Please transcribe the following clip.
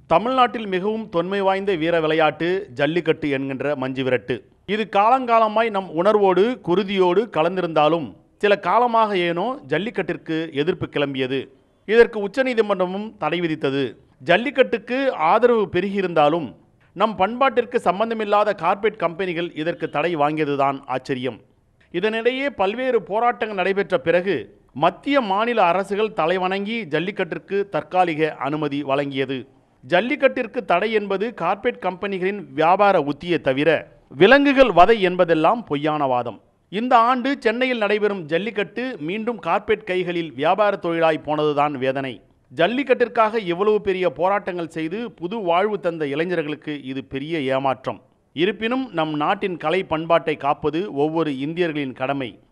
தமிழ்நாட்டில் மிகவும் தொன்மை வாய்ந்த வீர விளையாட்டு ஜல்லிக்கட்டு என்கின்ற மஞ்சு விரட்டு இது காலங்காலமாய் நம் உணர்வோடு குருதியோடு கலந்திருந்தாலும் சில காலமாக ஏனோ ஜல்லிக்கட்டிற்கு எதிர்ப்பு கிளம்பியது இதற்கு உச்சநீதிமன்றமும் தடை விதித்தது ஜல்லிக்கட்டுக்கு ஆதரவு பெருகியிருந்தாலும் நம் பண்பாட்டிற்கு சம்பந்தமில்லாத கார்ப்பரேட் கம்பெனிகள் இதற்கு தடை வாங்கியதுதான் ஆச்சரியம் இதனிடையே பல்வேறு போராட்டங்கள் நடைபெற்ற பிறகு மத்திய மாநில அரசுகள் தலைவணங்கி ஜல்லிக்கட்டிற்கு தற்காலிக அனுமதி வழங்கியது ஜல்லிக்கட்டிற்கு தடை என்பது கார்ப்பரேட் கம்பெனிகளின் வியாபார உத்தியை தவிர விலங்குகள் வதை என்பதெல்லாம் பொய்யான வாதம் இந்த ஆண்டு சென்னையில் நடைபெறும் ஜல்லிக்கட்டு மீண்டும் கார்ப்பரேட் கைகளில் வியாபார தொழிலாய் போனதுதான் வேதனை ஜல்லிக்கட்டிற்காக இவ்வளவு பெரிய போராட்டங்கள் செய்து புது வாழ்வு தந்த இளைஞர்களுக்கு இது பெரிய ஏமாற்றம் இருப்பினும் நம் நாட்டின் கலை பண்பாட்டை காப்பது ஒவ்வொரு இந்தியர்களின் கடமை